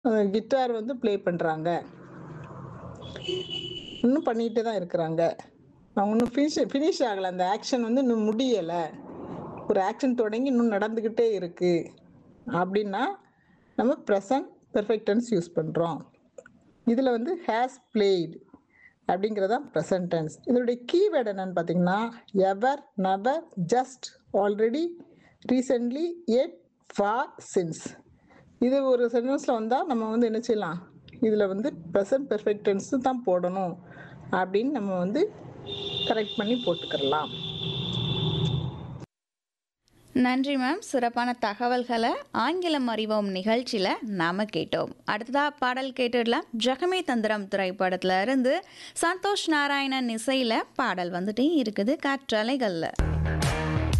guitar வந்து play பண்ணுறாங்க இன்னும் பண்ணிகிட்டே தான் இருக்கிறாங்க அவங்க இன்னும் ஃபினிஷ் ஃபினிஷ் ஆகலை அந்த ஆக்ஷன் வந்து இன்னும் முடியலை ஒரு ஆக்ஷன் தொடங்கி இன்னும் நடந்துக்கிட்டே இருக்குது அப்படின்னா நம்ம ப்ரெசன்ட் பெர்ஃபெக்ட் டென்ஸ் யூஸ் பண்ணுறோம் இதில் வந்து ஹேஸ் பிளேடு அப்படிங்கிறது தான் ப்ரெசன்ட் டென்ஸ் இதனுடைய கீவேர்டு என்னன்னு பார்த்தீங்கன்னா ever never just already recently yet for since இது ஒரு சென்டென்ஸில் வந்தால் நம்ம வந்து என்ன செய்யலாம் இதில் வந்து ப்ரெசன்ட் பெர்ஃபெக்ட் டென்ஸு தான் போடணும் அப்படின்னு நம்ம வந்து கரெக்ட் பண்ணி போட்டுக்கிடலாம் நன்றி மேம் சிறப்பான தகவல்களை ஆங்கிலம் அறிவோம் நிகழ்ச்சியில் நாம கேட்டோம் அடுத்ததா பாடல் கேட்டுடலாம் ஜகமே தந்திரம் திரைப்படத்துல இருந்து சந்தோஷ் நாராயணன் இசையில் பாடல் வந்துட்டே இருக்குது காற்றலைகளில்